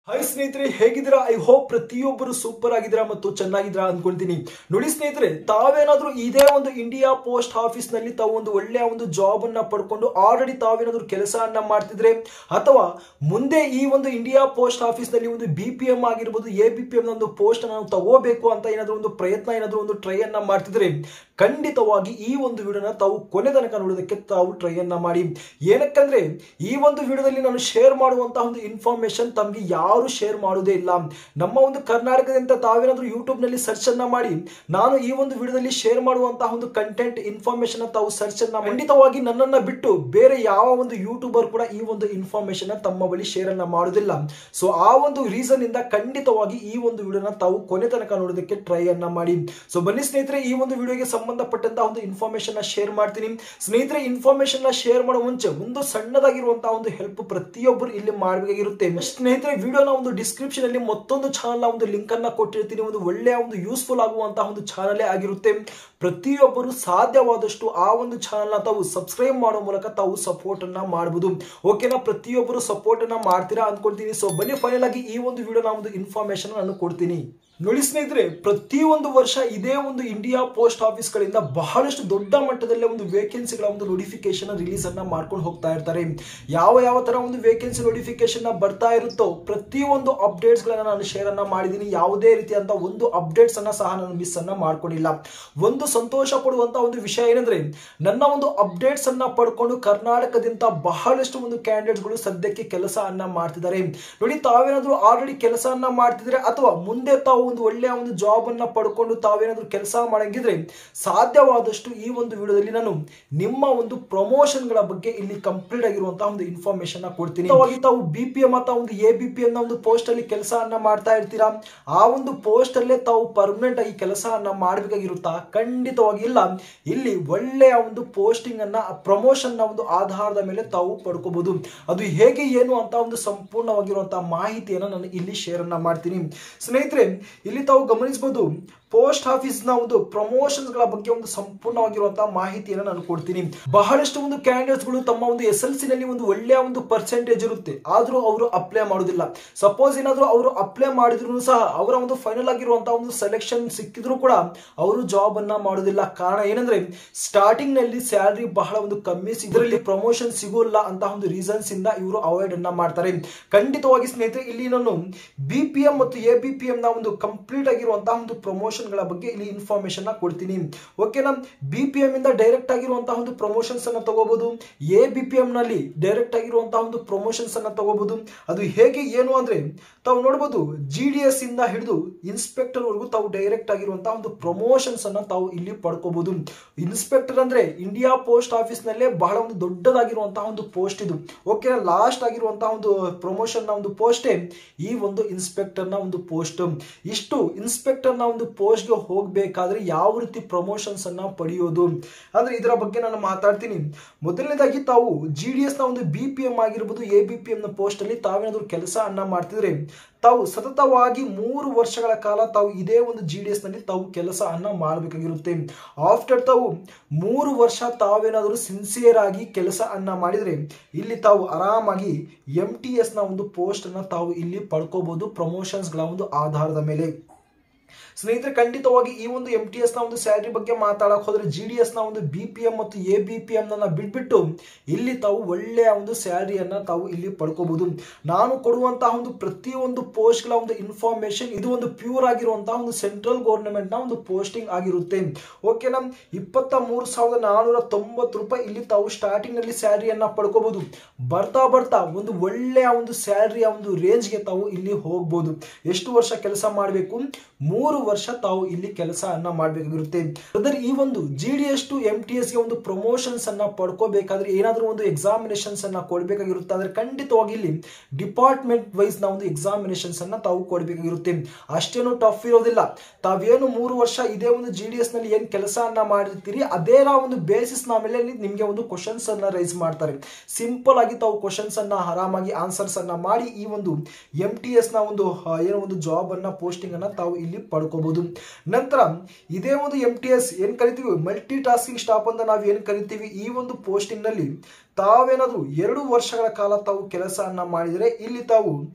hi ಸ್ನೇಹಿತರೆ ಹೇಗಿದ್ದೀರಾ I hope ಪ್ರತಿಯೊಬ್ಬರು ಸೂಪರ್ ಆಗಿದ್ದೀರಾ ಮತ್ತು ಚೆನ್ನಾಗಿದ್ದೀರಾ ಅನ್ಕೊಳ್ತೀನಿ ನೋಡಿ ಸ್ನೇಹಿತರೆ ತಾವೇನಾದ್ರೂ ಇದೇ ಒಂದು ಇಂಡಿಯಾ ಪೋಸ್ಟ್ ಆಫೀಸ್ ನಲ್ಲಿ ತಾವು ಒಂದು ಒಳ್ಳೆಯ ಒಂದು ಜಾಬ್ ಅನ್ನ ಪಡ್ಕೊಂಡು ಆಲ್ರೆಡಿ ತಾವೇನಾದ್ರೂ ಕೆಲಸವನ್ನ ಮಾಡ್ತಿದ್ರೆ ಅಥವಾ ಮುಂದೆ ಈ ಒಂದು ಇಂಡಿಯಾ ಪೋಸ್ಟ್ ಆಫೀಸ್ ನಲ್ಲಿ ಒಂದು ಬಿ ಪಿ ಎಂ ಆಗಿರ್ಬೋದು ಎ ಬಿ ಪಿ ಎಂ ಒಂದು ಪೋಸ್ಟ್ ಅನ್ನ ನಾವು ತಗೋಬೇಕು ಅಂತ ಏನಾದ್ರೂ ಒಂದು ಪ್ರಯತ್ನ ಏನಾದ್ರೂ ಒಂದು ಟ್ರೈ ಅನ್ನ ಮಾಡ್ತಿದ್ರೆ ಖಂಡಿತವಾಗಿ ಈ ಒಂದು ವಿಡಿಯೋನ ತಾವು ಕೊನೆ ತನಕ ನೋಡೋದಕ್ಕೆ ತಾವು ಟ್ರೈ ಅನ್ನ ಮಾಡಿ ಏನಕ್ಕಂದ್ರೆ ಈ ಒಂದು ವಿಡಿಯೋದಲ್ಲಿ ನಾನು ಶೇರ್ ಮಾಡುವಂತಹ ಒಂದು ಇನ್ಫಾರ್ಮೇಶನ್ ತಮಗೆ ಯಾರು ಶೇರ್ ಮಾಡುವುದೇ ಇಲ್ಲ ನಮ್ಮ ಒಂದು ಕರ್ನಾಟಕದಿಂದ ತಾವೇನಾದ್ರೂ ಯೂಟ್ಯೂಬ್ ನಲ್ಲಿ ಸರ್ಚ್ ಅನ್ನ ಮಾಡಿ ನಾನು ಈ ಒಂದು ವಿಡಿಯೋದಲ್ಲಿ ಶೇರ್ ಮಾಡುವಂತಹ ಒಂದು ಕಂಟೆಂಟ್ ಇನ್ಫಾರ್ಮೇಶನ್ ತಾವು ಸರ್ಚ್ ಅನ್ನ ಖಂಡಿತವಾಗಿ ನನ್ನನ್ನ ಬಿಟ್ಟು ಬೇರೆ ಯಾವ ಒಂದು ಯೂಟ್ಯೂಬರ್ ಕೂಡ ಈ ಒಂದು ಇನ್ಫಾರ್ಮೇಶನ್ ತಮ್ಮ ಬಳಿ ಶೇರ್ ಅನ್ನ ಮಾಡುವುದಿಲ್ಲ ಸೊ ಆ ಒಂದು ರೀಸನ್ ಇಂದ ಖಂಡಿತವಾಗಿ ಈ ಒಂದು ವಿಡಿಯೋನ ತಾವು ಕೊನೆ ತನಕ ನೋಡೋದಕ್ಕೆ ಟ್ರೈ ಅನ್ನ ಮಾಡಿ ಸೊ ಬನ್ನಿ ಸ್ನೇಹಿತರೆ ಈ ಒಂದು ವಿಡಿಯೋಗೆ ಸಂಬಂಧಪಟ್ಟಂತಹ ಒಂದು ಇನ್ಫಾರ್ಮೇಶನ್ ಶೇರ್ ಮಾಡ್ತೀನಿ ಸ್ನೇಹಿತರೆ ಇನ್ಫಾರ್ಮೇಶನ್ ನ ಶೇರ್ ಮಾಡೋ ಮುಂಚೆ ಒಂದು ಸಣ್ಣದಾಗಿರುವಂತಹ ಒಂದು ಹೆಲ್ಪ್ ಪ್ರತಿಯೊಬ್ಬರು ಇಲ್ಲಿ ಮಾಡಬೇಕಾಗಿರುತ್ತೆ ಸ್ನೇಹಿತರೆ ವಿಡಿಯೋನ ಒಂದು ಡಿಸ್ಕ್ರಿಪ್ಷನ್ ಅಲ್ಲಿ ಮತ್ತೊಂದು ಚಾನಲ್ ಒಂದು ಲಿಂಕ್ ಅನ್ನ ಕೊಟ್ಟಿರ್ತೀನಿ ಒಂದು ಒಳ್ಳೆಯ ಒಂದು ಯೂಸ್ಫುಲ್ ಆಗುವಂತಹ ಒಂದು ಚಾನಲ್ ಆಗಿರುತ್ತೆ ಪ್ರತಿಯೊಬ್ಬರು ಸಾಧ್ಯವಾದಷ್ಟು ಆ ಒಂದು ಚಾನಲ್ ನ ತಾವು ಸಬ್ಸ್ಕ್ರೈಬ್ ಮಾಡೋ ಮೂಲಕ ತಾವು ಸಪೋರ್ಟ್ ಅನ್ನ ಮಾಡಬಹುದು ಓಕೆನಾ ಪ್ರತಿಯೊಬ್ಬರು ಸಪೋರ್ಟ್ ಅನ್ನ ಮಾಡ್ತೀರಾ ಅನ್ಕೊಳ್ತೀನಿ ಸೊ ಬನ್ನಿ ಫೈನಲ್ ಆಗಿ ಈ ಒಂದು ವಿಡಿಯೋನ ಒಂದು ಇನ್ಫಾರ್ಮೇಶನ್ ನಾನು ಕೊಡ್ತೀನಿ ನೋಡಿ ಸ್ನೇಹಿತರೆ ಪ್ರತಿಯೊಂದು ವರ್ಷ ಇದೇ ಒಂದು ಇಂಡಿಯಾ ಪೋಸ್ಟ್ ಆಫೀಸ್ ಗಳಿಂದ ಬಹಳಷ್ಟು ದೊಡ್ಡ ಮಟ್ಟದಲ್ಲಿ ಒಂದು ವೇಕೆನ್ಸಿಗಳ ಒಂದು ನೋಟಿಫಿಕೇಶನ್ ರಿಲೀಸ್ ಅನ್ನ ಮಾಡ್ಕೊಂಡು ಹೋಗ್ತಾ ಇರ್ತಾರೆ ಯಾವ ಯಾವ ತರ ಒಂದು ವೇಕೆನ್ಸಿ ನೋಟಿಫಿಕೇಶನ್ ಬರ್ತಾ ಇರುತ್ತೋ ಪ್ರತಿಯೊಂದು ಅಪ್ಡೇಟ್ಸ್ ಗಳನ್ನ ನಾನು ಶೇರ್ ಅನ್ನ ಮಾಡಿದ್ದೀನಿ ಯಾವುದೇ ರೀತಿಯಂತ ಒಂದು ಅಪ್ಡೇಟ್ಸ್ ಅನ್ನ ಸಹ ನಾನು ಮಿಸ್ ಅನ್ನ ಮಾಡ್ಕೊಂಡಿಲ್ಲ ಒಂದು ಸಂತೋಷ ಪಡುವಂತ ಒಂದು ವಿಷಯ ಏನಂದ್ರೆ ನನ್ನ ಒಂದು ಅಪ್ಡೇಟ್ಸ್ ಅನ್ನ ಪಡ್ಕೊಂಡು ಕರ್ನಾಟಕದಿಂದ ಬಹಳಷ್ಟು ಒಂದು ಕ್ಯಾಂಡಿಡೇಟ್ಸ್ ಗಳು ಸದ್ಯಕ್ಕೆ ಕೆಲಸ ಅನ್ನ ಮಾಡ್ತಿದ್ದಾರೆ ನೋಡಿ ತಾವೇನಾದ್ರೂ ಆಲ್ರೆಡಿ ಕೆಲಸವನ್ನ ಮಾಡ್ತಿದ್ರೆ ಅಥವಾ ಮುಂದೆ ತಾವು ಒಂದು ಒಳ್ಳೆಯ ಒಂದು ಜಾಬ್ ಅನ್ನ ಪಡ್ಕೊಂಡು ತಾವೇನಾದ್ರೂ ಕೆಲಸ ಮಾಡಂಗಿದ್ರೆ ಸಾಧ್ಯವಾದಷ್ಟು ಈ ಒಂದು ವಿಡಿಯೋದಲ್ಲಿ ನಾನು ನಿಮ್ಮ ಒಂದು ಪ್ರಮೋಷನ್ ಗಳ ಬಗ್ಗೆ ಇಲ್ಲಿ ಕಂಪ್ಲೀಟ್ ಆಗಿರುವಂತಹ ಒಂದು ಇನ್ಫಾರ್ಮೇಶನ್ ಕೊಡ್ತೀನಿ ಅವಾಗಿ ತಾವು ಬಿ ಪಿ ಎಂ ಅಥವಾ ಒಂದು ಎ ಬಿ ಪಿ ಎಂ ನ ಒಂದು ಪೋಸ್ಟ್ ಅಲ್ಲಿ ಕೆಲಸವನ್ನ ಮಾಡ್ತಾ ಇರ್ತೀರಾ ಆ ಒಂದು ಪೋಸ್ಟ್ ಅಲ್ಲೇ ತಾವು ಪರ್ಮನೆಂಟ್ ಆಗಿ ಕೆಲಸವನ್ನ ಮಾಡಬೇಕಾಗಿರುತ್ತಾ ಖಂಡಿತವಾಗಿ ಇಲ್ಲ ಇಲ್ಲಿ ಒಳ್ಳೆಯ ಒಂದು ಪೋಸ್ಟಿಂಗ್ ಅನ್ನ ಪ್ರಮೋಷನ್ ನ ಒಂದು ಆಧಾರದ ಮೇಲೆ ತಾವು ಪಡ್ಕೋಬಹುದು ಅದು ಹೇಗೆ ಏನು ಅಂತ ಒಂದು ಸಂಪೂರ್ಣವಾಗಿರುವಂತಹ ಮಾಹಿತಿಯನ್ನು ನಾನು ಇಲ್ಲಿ ಶೇರ್ ಅನ್ನ ಮಾಡ್ತೀನಿ ಸ್ನೇಹಿತರೆ ಇಲ್ಲಿ ತಾವು ಗಮನಿಸಬಹುದು ಪೋಸ್ಟ್ ಆಫೀಸ್ ನ ಒಂದು ಪ್ರಮೋಷನ್ಸ್ ಗಳ ಬಗ್ಗೆ ಒಂದು ಸಂಪೂರ್ಣವಾಗಿರುವಂತಹ ಮಾಹಿತಿಯನ್ನು ನಾನು ಕೊಡ್ತೀನಿ ಬಹಳಷ್ಟು ಒಂದು ಕ್ಯಾಂಡಿಡೇಟ್ಸ್ ಗಳು ತಮ್ಮ ಒಂದು ಎಸ್ ಎಲ್ ಸಿ ನಲ್ಲಿ ಒಂದು ಒಳ್ಳೆಯ ಒಂದು ಪರ್ಸೆಂಟೇಜ್ ಇರುತ್ತೆ ಆದ್ರೂ ಅವರು ಅಪ್ಲೈ ಮಾಡೋದಿಲ್ಲ ಸಪೋಸ್ ಏನಾದ್ರೂ ಅವರು ಅಪ್ಲೈ ಮಾಡಿದ್ರು ಸಹ ಅವರ ಒಂದು ಫೈನಲ್ ಆಗಿರುವಂತಹ ಒಂದು ಸೆಲೆಕ್ಷನ್ ಸಿಕ್ಕಿದ್ರು ಕೂಡ ಅವರು ಜಾಬ್ ಅನ್ನ ಮಾಡೋದಿಲ್ಲ ಕಾರಣ ಏನಂದ್ರೆ ಸ್ಟಾರ್ಟಿಂಗ್ ನಲ್ಲಿ ಸ್ಯಾಲರಿ ಬಹಳ ಒಂದು ಕಮ್ಮಿ ಇದರಲ್ಲಿ ಪ್ರಮೋಷನ್ ಸಿಗೋಲ್ಲ ಅಂತ ಒಂದು ರೀಸನ್ಸ್ ಇಂದ ಇವರು ಅವಾಯ್ಡ್ ಅನ್ನ ಮಾಡ್ತಾರೆ ಖಂಡಿತವಾಗಿ ಸ್ನೇಹಿತರೆ ಇಲ್ಲಿ ನಾನು ಬಿ ಪಿ ಎಂ ಮತ್ತು ಎ ಬಿ ಪಿ ಎಂ ನ ಒಂದು ಕಂಪ್ಲೀಟ್ ಆಗಿರುವಂತಹ ಒಂದು ಪ್ರಮೋಷನ್ ಗಳ ಬಗ್ಗೆ ಇಲ್ಲಿ ಇನ್ಫಾರ್ಮೇಶನ್ ಕೊಡ್ತೀನಿ ಓಕೆನಾ ಬಿ ಪಿ ಎಂ ಇಂದ ಡೈರೆಕ್ಟ್ ಆಗಿರುವಂತಹ ಒಂದು ಪ್ರಮೋಷನ್ಸ್ ಅನ್ನ ತಗೋಬಹುದು ಎ ಬಿ ಪಿ ಎಂ ನಲ್ಲಿ ಡೈರೆಕ್ಟ್ ಆಗಿರುವಂತಹ ಒಂದು ಪ್ರಮೋಷನ್ಸ್ ಅನ್ನ ತಗೋಬಹುದು ಅದು ಹೇಗೆ ಏನು ಅಂದ್ರೆ ತಾವು ನೋಡಬಹುದು ಜಿ ಡಿ ಎಸ್ ಇಂದ ಹಿಡಿದು ಇನ್ಸ್ಪೆಕ್ಟರ್ ವರೆಗೂ ತಾವು ಡೈರೆಕ್ಟ್ ಆಗಿರುವಂತಹ ಒಂದು ಪ್ರಮೋಷನ್ಸ್ ಅನ್ನ ತಾವು ಇಲ್ಲಿ ಪಡ್ಕೋಬಹುದು ಇನ್ಸ್ಪೆಕ್ಟರ್ ಅಂದ್ರೆ ಇಂಡಿಯಾ ಪೋಸ್ಟ್ ಆಫೀಸ್ ನಲ್ಲೇ ಬಹಳ ಒಂದು ದೊಡ್ಡದಾಗಿರುವಂತಹ ಒಂದು ಪೋಸ್ಟ್ ಇದು ಓಕೆ ಲಾಸ್ಟ್ ಆಗಿರುವಂತಹ ಒಂದು ಪ್ರಮೋಷನ್ ನ ಒಂದು ಪೋಸ್ಟೇ ಈ ಒಂದು ಇನ್ಸ್ಪೆಕ್ಟರ್ ನ ಒಂದು ಪೋಸ್ಟ್ ಇಷ್ಟು ಇನ್ಸ್ಪೆಕ್ಟರ್ ನ ಒಂದು ಪೋಸ್ಟ್ ಗೆ ಹೋಗ್ಬೇಕಾದ್ರೆ ಯಾವ ರೀತಿ ಪ್ರಮೋಷನ್ಸ್ ಅನ್ನ ಪಡೆಯೋದು ಅಂದ್ರೆ ಇದರ ಬಗ್ಗೆ ನಾನು ಮಾತಾಡ್ತೀನಿ ಮೊದಲನೇದಾಗಿ ತಾವು ಜಿ ಡಿ ಎಸ್ ನ ಒಂದು ಬಿ ಪಿ ಎಂ ಆಗಿರ್ಬೋದು ಎ ಬಿ ಪಿ ಎಂ ನ ಪೋಸ್ಟ್ ಅಲ್ಲಿ ತಾವೇನಾದ್ರೂ ಕೆಲಸ ಅನ್ನ ಮಾಡ್ತಿದ್ರೆ ತಾವು ಸತತವಾಗಿ ಮೂರು ವರ್ಷಗಳ ಕಾಲ ತಾವು ಇದೇ ಒಂದು ಜಿ ಡಿ ಎಸ್ ನಲ್ಲಿ ತಾವು ಕೆಲಸ ಅನ್ನ ಮಾಡಬೇಕಾಗಿರುತ್ತೆ ಆಫ್ಟರ್ ತಾವು ಮೂರು ವರ್ಷ ತಾವೇನಾದರೂ ಸಿನ್ಸಿಯರ್ ಆಗಿ ಕೆಲಸ ಅನ್ನ ಮಾಡಿದ್ರೆ ಇಲ್ಲಿ ತಾವು ಆರಾಮಾಗಿ ಎಂ ಟಿ ಎಸ್ ನ ಒಂದು ಪೋಸ್ಟ್ ಅನ್ನ ತಾವು ಇಲ್ಲಿ ಪಡ್ಕೋಬಹುದು ಪ್ರಮೋಷನ್ಸ್ ಗಳ ಒಂದು ಆಧಾರದ ಮೇಲೆ ಸ್ನೇಹಿತರೆ ಖಂಡಿತವಾಗಿ ಈ ಒಂದು ಎಂ ಟಿ ಎಸ್ ನ ಒಂದು ಸ್ಯಾಲರಿ ಬಗ್ಗೆ ಮಾತಾಡಕ್ ಹೋದ್ರೆ ಜಿ ಡಿ ಎಸ್ ನ ಒಂದು ಬಿ ಪಿ ಎಂ ಮತ್ತು ಎ ಬಿ ಪಿ ಎಂ ನ ಬಿಟ್ಬಿಟ್ಟು ಇಲ್ಲಿ ತಾವು ಒಳ್ಳೆಯ ಒಂದು ಸ್ಯಾಲರಿಯನ್ನ ತಾವು ಇಲ್ಲಿ ಪಡ್ಕೋಬಹುದು ನಾನು ಕೊಡುವಂತಹ ಒಂದು ಪ್ರತಿಯೊಂದು ಪೋಸ್ಟ್ ಗಳ ಒಂದು ಇನ್ಫಾರ್ಮೇಶನ್ ಇದು ಒಂದು ಪ್ಯೂರ್ ಆಗಿರುವಂತಹ ಒಂದು ಸೆಂಟ್ರಲ್ ಗೌರ್ಮೆಂಟ್ ನ ಒಂದು ಪೋಸ್ಟಿಂಗ್ ಆಗಿರುತ್ತೆ ಓಕೆನಾ ಇಪ್ಪತ್ತ ಮೂರು ಸಾವಿರದ ನಾನೂರ ತೊಂಬತ್ತು ರೂಪಾಯಿ ಇಲ್ಲಿ ತಾವು ಸ್ಟಾರ್ಟಿಂಗ್ ನಲ್ಲಿ ಸ್ಯಾಲರಿಯನ್ನ ಪಡ್ಕೋಬಹುದು ಬರ್ತಾ ಬರ್ತಾ ಒಂದು ಒಳ್ಳೆಯ ಒಂದು ಸ್ಯಾಲರಿಯ ಒಂದು ರೇಂಜ್ಗೆ ತಾವು ಇಲ್ಲಿ ಹೋಗ್ಬೋದು ಎಷ್ಟು ವರ್ಷ ಕೆಲಸ ಮಾಡಬೇಕು ಮೂರು ವರ್ಷ ತಾವು ಇಲ್ಲಿ ಕೆಲಸ ಅನ್ನ ಮಾಡಬೇಕಾಗಿರುತ್ತೆ ಅದರ ಈ ಒಂದು G D S to M T S ಗೆ ಒಂದು ಪ್ರಮೋಷನ್ಸ್ ಅನ್ನ ಪಡ್ಕೋಬೇಕಾದ್ರೆ ಏನಾದ್ರೂ ಒಂದು ಎಕ್ಸಾಮಿನೇಷನ್ಸ್ ಅನ್ನ ಕೊಡ್ಬೇಕಾಗಿರುತ್ತೆ ಅಂದ್ರೆ ಖಂಡಿತವಾಗಿ ಇಲ್ಲಿ ಡಿಪಾರ್ಟ್ಮೆಂಟ್ ವೈಸ್ ನ ಒಂದು ಎಕ್ಸಾಮಿನೇಷನ್ಸ್ ಅನ್ನ ತಾವು ಕೊಡ್ಬೇಕಾಗಿರುತ್ತೆ ಅಷ್ಟೇನು ಟಫ್ ಇರೋದಿಲ್ಲ ತಾವೇನು ಮೂರು ವರ್ಷ ಇದೇ ಒಂದು ಜಿ ಡಿ ಎಸ್ ನಲ್ಲಿ ಏನ್ ಕೆಲಸ ಅನ್ನ ಮಾಡಿರ್ತೀರಿ ಅದೇ ನಾವು ಒಂದು ಬೇಸಿಸ್ ನ ಮೇಲೆ ನಿಮ್ಗೆ ಒಂದು ಕ್ವಶನ್ಸ್ ಅನ್ನ ರೈಸ್ ಮಾಡ್ತಾರೆ ಸಿಂಪಲ್ ಆಗಿ ತಾವು ಕ್ವಶನ್ಸ್ ಅನ್ನ ಆರಾಮಾಗಿ ಆನ್ಸರ್ಸ್ ಅನ್ನ ಮಾಡಿ ಈ ಒಂದು ಎಂ ಟಿ ಎಸ್ ನ ಒಂದು ಏನೋ ಒಂದು ಜಾಬ್ ಅನ್ನ ಪೋಸ್ಟಿಂಗ್ ಅನ್ನ ತಾವು ಇಲ್ಲಿ ಪಡ್ಕೋಬಹುದು ನಂತರ ಇದೇ ಒಂದು ಎಂ ಟಿ ಎಸ್ ಏನ್ ಕರಿತೀವಿ ಮಲ್ಟಿ ಟಾಸ್ಕಿಂಗ್ ಸ್ಟಾಪ್ ಅಂತ ನಾವು ಏನ್ ಕರಿತೀವಿ ಈ ಒಂದು ಪೋಸ್ಟಿಂಗ್ ನಲ್ಲಿ ತಾವೇನಾದ್ರೂ ಎರಡು ವರ್ಷಗಳ ಕಾಲ ತಾವು ಕೆಲಸವನ್ನ ಮಾಡಿದರೆ ಇಲ್ಲಿ ತಾವು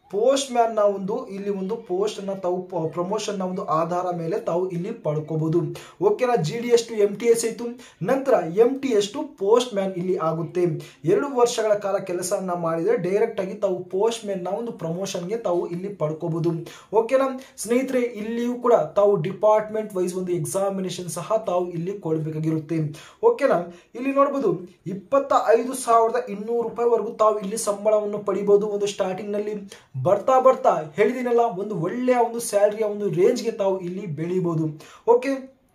ಪೋಸ್ಟ್ ಮ್ಯಾನ್ ನ ಒಂದು ಇಲ್ಲಿ ಒಂದು ಪೋಸ್ಟ್ ಅನ್ನ ತಾವು ಪ್ರಮೋಷನ್ ನ ಒಂದು ಆಧಾರ ಮೇಲೆ ತಾವು ಇಲ್ಲಿ ಪಡ್ಕೋಬಹುದು ಓಕೆನಾ G D S to M T S ಆಯ್ತು ನಂತರ M T S to postman ಇಲ್ಲಿ ಆಗುತ್ತೆ ಎರಡು ವರ್ಷಗಳ ಕಾಲ ಕೆಲಸವನ್ನ ಮಾಡಿದ್ರೆ ಡೈರೆಕ್ಟ್ ಆಗಿ ತಾವು ಪೋಸ್ಟ್ ಮ್ಯಾನ್ ನ ಒಂದು ಪ್ರಮೋಷನ್ಗೆ ತಾವು ಇಲ್ಲಿ ಪಡ್ಕೋಬಹುದು ಓಕೆನಾ ಸ್ನೇಹಿತರೆ ಇಲ್ಲಿಯೂ ಕೂಡ ತಾವು ಡಿಪಾರ್ಟ್ಮೆಂಟ್ ವೈಸ್ ಒಂದು ಎಕ್ಸಾಮಿನೇಷನ್ ಸಹ ತಾವು ಇಲ್ಲಿ ಕೊಡಬೇಕಾಗಿರುತ್ತೆ ಓಕೆನಾ ಇಲ್ಲಿ ನೋಡಬಹುದು ಇಪ್ಪತ್ತ ಐದು ಸಾವಿರದ ಇನ್ನೂರು ರೂಪಾಯಿವರೆಗೂ ತಾವು ಇಲ್ಲಿ ಸಂಬಳವನ್ನು ಪಡಿಬಹುದು ಒಂದು ಸ್ಟಾರ್ಟಿಂಗ್ ನಲ್ಲಿ ಬರ್ತಾ ಬರ್ತಾ ಹೇಳಿದಿನಲ್ಲ ಒಂದು ಒಳ್ಳೆಯ ಒಂದು ಸ್ಯಾಲರಿಯ ಒಂದು ರೇಂಜ್ಗೆ ತಾವು ಇಲ್ಲಿ ಬೆಳಿಬಹುದು ಓಕೆ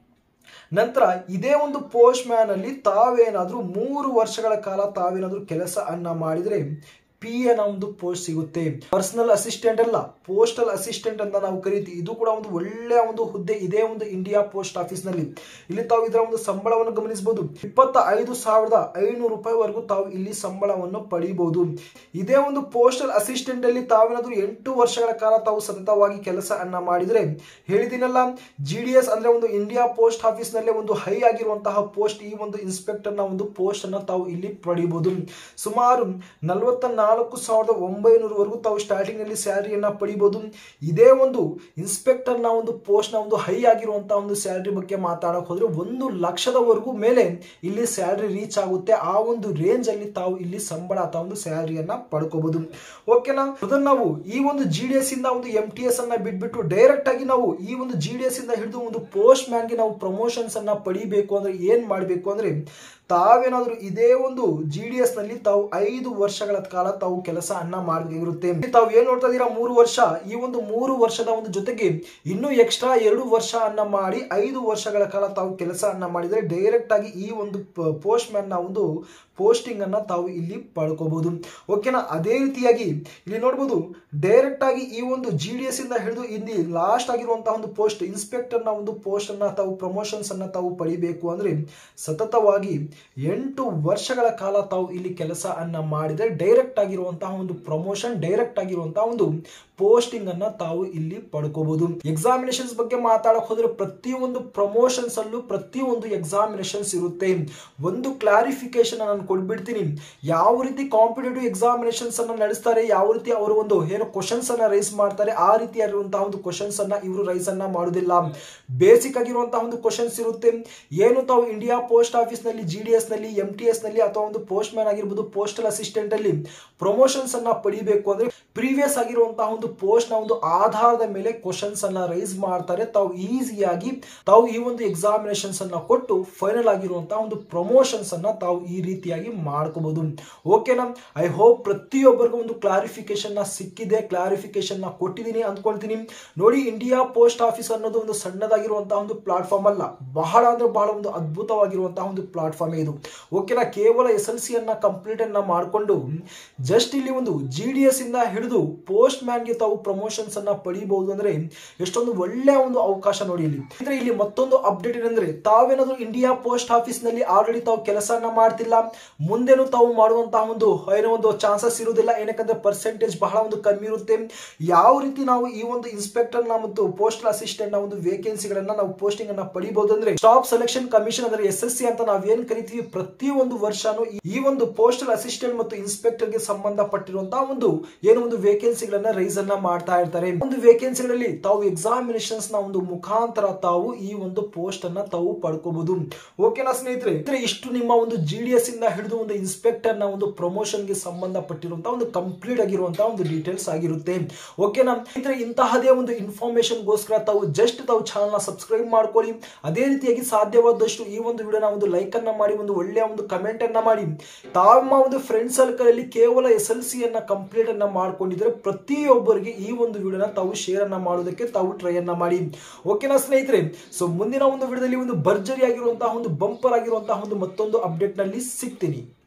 ನಂತರ ಇದೇ ಒಂದು ಪೋಸ್ಟ್ ಮ್ಯಾನ್ ಅಲ್ಲಿ ತಾವೇನಾದ್ರೂ ಮೂರು ವರ್ಷಗಳ ಕಾಲ ತಾವೇನಾದ್ರೂ ಕೆಲಸ ಅನ್ನ ಮಾಡಿದ್ರೆ ಪಿ ಎನ ಒಂದು ಪೋಸ್ಟ್ ಸಿಗುತ್ತೆ ಪರ್ಸನಲ್ ಅಸಿಸ್ಟೆಂಟ್ ಅಲ್ಲ ಪೋಸ್ಟಲ್ ಅಸಿಸ್ಟೆಂಟ್ ಅಂತ ನಾವು ಕರಿತೀವಿ ಇದು ಕೂಡ ಒಂದು ಒಳ್ಳೆಯ ಒಂದು ಹುದ್ದೆ ಇದೇ ಒಂದು ಇಂಡಿಯಾ ಪೋಸ್ಟ್ ಆಫೀಸ್ ನಲ್ಲಿ ಇಲ್ಲಿ ತಾವು ಇದರ ಒಂದು ಸಂಬಳವನ್ನು ಗಮನಿಸಬಹುದು ಇಪ್ಪತ್ತ ಐದು ಸಾವಿರದ ಐನೂರು ರೂಪಾಯಿವರೆಗೂ ತಾವು ಇಲ್ಲಿ ಸಂಬಳವನ್ನು ಪಡೆಯಬಹುದು ಇದೇ ಒಂದು ಪೋಸ್ಟಲ್ ಅಸಿಸ್ಟೆಂಟ್ ಅಲ್ಲಿ ತಾವೇನಾದ್ರೂ ಎಂಟು ವರ್ಷಗಳ ಕಾಲ ತಾವು ಸತತವಾಗಿ ಕೆಲಸ ಅನ್ನ ಮಾಡಿದ್ರೆ ಹೇಳಿದಿನಲ್ಲ ಜಿ ಡಿ ಎಸ್ ಅಂದ್ರೆ ಒಂದು ಇಂಡಿಯಾ ಪೋಸ್ಟ್ ಆಫೀಸ್ ನಲ್ಲಿ ಒಂದು ಹೈ ಆಗಿರುವಂತಹ ಪೋಸ್ಟ್ ಈ ಒಂದು ಇನ್ಸ್ಪೆಕ್ಟರ್ ನ ಒಂದು ಪೋಸ್ಟ್ ಅನ್ನ ತಾವು ಇಲ್ಲಿ ಪಡೆಯಬಹುದು ಸುಮಾರು ನಲವತ್ತ ನಾಲ್ಕು ಸಾವಿರದ ಒಂಬೈನೂರವರೆಗೂ ತಾವು ಸ್ಟಾರ್ಟಿಂಗ್ ನಲ್ಲಿ ಸ್ಯಾಲರಿಯನ್ನ ಪಡಿಬಹುದು ಇದೇ ಒಂದು ಇನ್ಸ್ಪೆಕ್ಟರ್ ನ ಒಂದು ಪೋಸ್ಟ್ ನ ಒಂದು ಹೈ ಆಗಿರುವಂತಹ ಒಂದು ಸ್ಯಾಲರಿ ಬಗ್ಗೆ ಮಾತಾಡಕ್ ಹೋದ್ರೆ ಒಂದು ಲಕ್ಷದವರೆಗೂ ಮೇಲೆ ಇಲ್ಲಿ ಸ್ಯಾಲರಿ ರೀಚ್ ಆಗುತ್ತೆ ಆ ಒಂದು ರೇಂಜ್ ಅಲ್ಲಿ ತಾವು ಇಲ್ಲಿ ಸಂಬಳ ಅಥವಾ ಒಂದು ಸ್ಯಾಲರಿಯನ್ನ ಪಡ್ಕೋಬಹುದು ಓಕೆನಾ ಅದನ್ನ ನಾವು ಈ ಒಂದು ಜಿ ಡಿ ಎಸ್ ಇಂದ ಒಂದು ಎಂ ಟಿ ಎಸ್ ಅನ್ನ ಬಿಟ್ಬಿಟ್ಟು ಡೈರೆಕ್ಟ್ ಆಗಿ ನಾವು ಈ ಒಂದು ಜಿ ಡಿ ಎಸ್ ಇಂದ ಹಿಡಿದು ಒಂದು ಪೋಸ್ಟ್ ಮ್ಯಾನ್ಗೆ ನಾವು ಪ್ರಮೋಷನ್ಸ್ ಅನ್ನ ಪಡಿಬೇಕು ಅಂದ್ರೆ ಏನ್ ಮಾಡಬೇಕು ಅಂದ್ರೆ ತಾವೇನಾದ್ರೂ ಇದೇ ಒಂದು ಜಿ ಡಿ ಎಸ್ ನಲ್ಲಿ ತಾವು ಐದು ವರ್ಷಗಳ ಕಾಲ ತಾವು ಕೆಲಸ ಅನ್ನ ಮಾಡಬೇಕಾಗಿರುತ್ತೆ ತಾವು ಏನ್ ನೋಡ್ತಾ ಇದೀರಾ ಮೂರು ವರ್ಷ ಈ ಒಂದು ಮೂರು ವರ್ಷದ ಒಂದು ಜೊತೆಗೆ ಇನ್ನೂ ಎಕ್ಸ್ಟ್ರಾ ಎರಡು ವರ್ಷ ಅನ್ನ ಮಾಡಿ ಐದು ವರ್ಷಗಳ ಕಾಲ ತಾವು ಕೆಲಸ ಅನ್ನ ಮಾಡಿದ್ರೆ ಡೈರೆಕ್ಟ್ ಆಗಿ ಈ ಒಂದು ಪೋಸ್ಟ್ ಮ್ಯಾನ್ ನ ಒಂದು ಪೋಸ್ಟಿಂಗ್ ಅನ್ನ ತಾವು ಇಲ್ಲಿ ಪಡ್ಕೋಬಹುದು ಓಕೆನಾ ಅದೇ ರೀತಿಯಾಗಿ ಇಲ್ಲಿ ನೋಡಬಹುದು ಡೈರೆಕ್ಟ್ ಆಗಿ ಈ ಒಂದು ಜಿ ಡಿ ಎಸ್ ಇಂದ ಹಿಡಿದು ಇಲ್ಲಿ ಲಾಸ್ಟ್ ಆಗಿರುವಂತಹ ಒಂದು ಪೋಸ್ಟ್ ಇನ್ಸ್ಪೆಕ್ಟರ್ ನ ಒಂದು ಪೋಸ್ಟ್ ಅನ್ನ ತಾವು ಪ್ರಮೋಷನ್ಸ್ ಅನ್ನ ತಾವು ಪಡಿಬೇಕು ಅಂದ್ರೆ ಸತತವಾಗಿ ಎಂಟು ವರ್ಷಗಳ ಕಾಲ ತಾವು ಇಲ್ಲಿ ಕೆಲಸ ಅನ್ನ ಮಾಡಿದ್ರೆ ಡೈರೆಕ್ಟ್ ಆಗಿರುವಂತಹ ಒಂದು ಪ್ರಮೋಷನ್ ಡೈರೆಕ್ಟ್ ಆಗಿರುವಂತಹ ಒಂದು ಪೋಸ್ಟಿಂಗ್ ಅನ್ನ ತಾವು ಇಲ್ಲಿ ಪಡ್ಕೋಬಹುದು ಎಕ್ಸಾಮಿನೇಷನ್ಸ್ ಬಗ್ಗೆ ಮಾತಾಡಕ್ ಹೋದ್ರೆ ಪ್ರತಿಯೊಂದು ಪ್ರಮೋಷನ್ಸ್ ಅಲ್ಲೂ ಪ್ರತಿಯೊಂದು ಎಕ್ಸಾಮಿನೇಷನ್ಸ್ ಇರುತ್ತೆ ಒಂದು ಕ್ಲಾರಿಫಿಕೇಶನ್ ನಾನು ಕೊಡ್ಬಿಡ್ತೀನಿ ಯಾವ ರೀತಿ ಕಾಂಪಿಟೇಟಿವ್ ಎಕ್ಸಾಮಿನೇಷನ್ಸ್ ಅನ್ನ ನಡೆಸ್ತಾರೆ ಯಾವ ರೀತಿ ಅವರು ಒಂದು ಏನು ಕ್ವಶನ್ಸ್ ಅನ್ನ ರೈಸ್ ಮಾಡ್ತಾರೆ ಆ ರೀತಿಯಾಗಿರುವಂತಹ ಒಂದು ಕ್ವಶನ್ಸ್ ಅನ್ನ ಇವರು ರೈಸ್ ಅನ್ನ ಮಾಡುದಿಲ್ಲ ಬೇಸಿಕ್ ಆಗಿರುವಂತಹ ಒಂದು ಕ್ವಶನ್ಸ್ ಇರುತ್ತೆ ಏನು ತಾವು ಇಂಡಿಯಾ ಪೋಸ್ಟ್ ಆಫೀಸ್ ನಲ್ಲಿ ಜಿ ಡಿ ಎಸ್ ನಲ್ಲಿ ಎಂ ಟಿ ಎಸ್ ನಲ್ಲಿ ಅಥವಾ ಒಂದು ಪೋಸ್ಟ್ ಮ್ಯಾನ್ ಆಗಿರ್ಬೋದು ಪೋಸ್ಟಲ್ ಅಸಿಸ್ಟೆಂಟ್ ಅಲ್ಲಿ ಪ್ರಮೋಷನ್ಸ್ ಅನ್ನ ಪಡಿಬೇಕು ಅಂದ್ರೆ ಪ್ರೀವಿಯಸ್ ಆಗಿರುವಂತಹ ಒಂದು ಪೋಸ್ಟ್ ನ ಒಂದು ಆಧಾರದ ಮೇಲೆ ಕ್ವಶನ್ಸ್ ಅನ್ನ ರೈಸ್ ಮಾಡ್ತಾರೆ ತಾವು ಈಸಿಯಾಗಿ ತಾವು ಈ ಒಂದು ಎಕ್ಸಾಮಿನೇಷನ್ಸ್ ಅನ್ನ ಕೊಟ್ಟು ಫೈನಲ್ ಆಗಿರುವಂತಹ ಒಂದು ಪ್ರಮೋಷನ್ಸ್ ಅನ್ನ ತಾವು ಈ ರೀತಿಯಾಗಿ ಮಾಡ್ಕೋಬಹುದು ಓಕೆನಾ ಐ ಹೋಪ್ ಪ್ರತಿಯೊಬ್ಬರಿಗೂ ಒಂದು ಕ್ಲಾರಿಫಿಕೇಶನ್ ನ ಸಿಕ್ಕಿದೆ ಕ್ಲಾರಿಫಿಕೇಶನ್ ನ ಕೊಟ್ಟಿದ್ದೀನಿ ಅಂದ್ಕೊಳ್ತೀನಿ ನೋಡಿ ಇಂಡಿಯಾ ಪೋಸ್ಟ್ ಆಫೀಸ್ ಅನ್ನೋದು ಒಂದು ಸಣ್ಣದಾಗಿರುವಂತಹ ಒಂದು ಪ್ಲಾಟ್ಫಾರ್ಮ್ ಅಲ್ಲ ಬಹಳ ಅಂದ್ರೆ ಬಹಳ ಒಂದು ಅದ್ಭುತವಾಗಿರುವಂತಹ ಒಂದು ಪ್ಲಾಟ್ಫಾರ್ಮ್ ಇದು ಓಕೆನಾ ಕೇವಲ ಎಸ್ ಎಲ್ ಸಿ ಅನ್ನ ಕಂಪ್ಲೀಟ್ ಅನ್ನ ಮಾಡಿಕೊಂಡು ಜಸ್ಟ್ ಇಲ್ಲಿ ಒಂದು ಜಿ ಡಿ ಎಸ್ ಇಂದ ಹಿಡಿದು ಪೋಸ್ಟ್ ಮ್ಯಾನ್ಗೆ ತಾವು ಪ್ರಮೋಷನ್ಸ್ ಅನ್ನ ಪಡಿಬಹುದು ಅಂದ್ರೆ ಎಷ್ಟೊಂದು ಒಳ್ಳೆಯ ಒಂದು ಅವಕಾಶ ನೋಡಿ ಇಲ್ಲಿ ಅಂದ್ರೆ ಇಲ್ಲಿ ಮತ್ತೊಂದು ಅಪ್ಡೇಟ್ ಏನಂದ್ರೆ ತಾವೇನಾದ್ರೂ ಇಂಡಿಯಾ ಪೋಸ್ಟ್ ಆಫೀಸ್ ನಲ್ಲಿ ಆಲ್ರೆಡಿ ತಾವು ಕೆಲಸನ ಮಾಡ್ತಿಲ್ಲ ಮುಂದೆನೂ ತಾವು ಮಾಡುವಂತಹ ಒಂದು ಏನೋ ಒಂದು ಚಾನ್ಸಸ್ ಇರುವುದಿಲ್ಲ ಏನಕ್ಕಂದ್ರೆ ಪರ್ಸೆಂಟೇಜ್ ಬಹಳ ಒಂದು ಕಮ್ಮಿ ಇರುತ್ತೆ ಯಾವ ರೀತಿ ನಾವು ಈ ಒಂದು ಇನ್ಸ್ಪೆಕ್ಟರ್ ನ ಮತ್ತು ಪೋಸ್ಟಲ್ ಅಸಿಸ್ಟೆಂಟ್ ನ ಒಂದು ವೇಕೆನ್ಸಿಗಳನ್ನ ನಾವು ಪೋಸ್ಟಿಂಗ್ ಅನ್ನ ಪಡಿಬಹುದು ಅಂದ್ರೆ ಸ್ಟಾಫ್ ಸೆಲೆಕ್ಷನ್ ಕಮಿಷನ್ ಅಂದ್ರೆ ಎಸ್ ಎಸ್ ಸಿ ಅಂತ ನಾವ್ ಏನ್ ಕರಿತೀವಿ ಪ್ರತಿ ಒಂದು ವರ್ಷನೂ ಈ ಒಂದು ಪೋಸ್ಟಲ್ ಅಸಿಸ್ಟೆಂಟ್ ಮತ್ತು ಇನ್ಸ್ಪೆಕ್ಟರ್ ಗೆ ಸಂಬಂಧಪಟ್ಟಿರುವಂತಹ ಒಂದು ಏನು ಒಂದು ವೇಕೆನ್ಸಿಗಳನ್ನ ರೈಸ್ ಅನ್ನ ಮಾಡ್ತಾ ಇರ್ತಾರೆ ಒಂದು ವೇಕೆನ್ಸಿಗಳಲ್ಲಿ ತಾವು ಎಕ್ಸಾಮಿನೇಷನ್ಸ್ ನ ಒಂದು ಮುಖಾಂತರ ತಾವು ಈ ಒಂದು ಪೋಸ್ಟ್ ಅನ್ನ ತಾವು ಪಡ್ಕೋಬಹುದು ಓಕೆನಾ ಸ್ನೇಹಿತರೆ ಇದ್ರೆ ಇಷ್ಟು ನಿಮ್ಮ ಒಂದು ಜಿ ಡಿ ಎಸ್ ಇಂದ ಹಿಡಿದು ಒಂದು ಇನ್ಸ್ಪೆಕ್ಟರ್ ನ ಒಂದು ಪ್ರಮೋಷನ್ ಗೆ ಸಂಬಂಧಪಟ್ಟಿರುವಂತಹ ಒಂದು ಕಂಪ್ಲೀಟ್ ಆಗಿರುವಂತಹ ಒಂದು ಡೀಟೇಲ್ಸ್ ಆಗಿರುತ್ತೆ ಓಕೆನಾ ಇದ್ರೆ ಇಂತಹದೇ ಒಂದು ಇನ್ಫಾರ್ಮೇಶನ್ ಗೋಸ್ಕರ ತಾವು ಜಸ್ಟ್ ತಾವು ಚಾನಲ್ ನ ಸಬ್ಸ್ಕ್ರೈಬ್ ಮಾಡ್ಕೊಳ್ಳಿ ಅದೇ ರೀತಿಯಾಗಿ ಸಾಧ್ಯವಾದಷ್ಟು ಈ ಒಂದು ವಿಡಿಯೋನ ಒಂದು ಲೈಕ್ ಅನ್ನ ಮಾಡಿ ಒಂದು ಒಳ್ಳೆಯ ಒಂದು ಕಮೆಂಟ್ ಅನ್ನ ಮಾಡಿ ತಮ್ಮ ಒಂದು ಫ್ರೆಂಡ್ ಸರ್ಕಲ್ ಅಲ್ಲಿ ಕೇವಲ ಎಸ್ ಎಲ್ ಸಿ ಅನ್ನ ಕಂಪ್ಲೀಟ್ ಅನ್ನ ಮಾಡ್ಕೊಂಡಿದ್ರೆ ಪ್ರತಿಯೊಬ್ಬರಿಗೆ ಈ ಒಂದು ವಿಡಿಯೋನ ತಾವು ಶೇರ್ ಅನ್ನ ಮಾಡೋದಕ್ಕೆ ತಾವು ಟ್ರೈ ಅನ್ನ ಮಾಡಿ ಓಕೆನಾ ಸ್ನೇಹಿತರೆ ಸೊ ಮುಂದಿನ ಒಂದು ವಿಡಿಯೋದಲ್ಲಿ ಒಂದು ಭರ್ಜರಿ ಆಗಿರುವಂತಹ ಒಂದು ಬಂಪರ್ ಆಗಿರುವಂತಹ ಒಂದು ಮತ್ತೊಂದು ಅಪ್ಡೇಟ್ ನಲ್ಲಿ ಸಿಗ್ತೀನಿ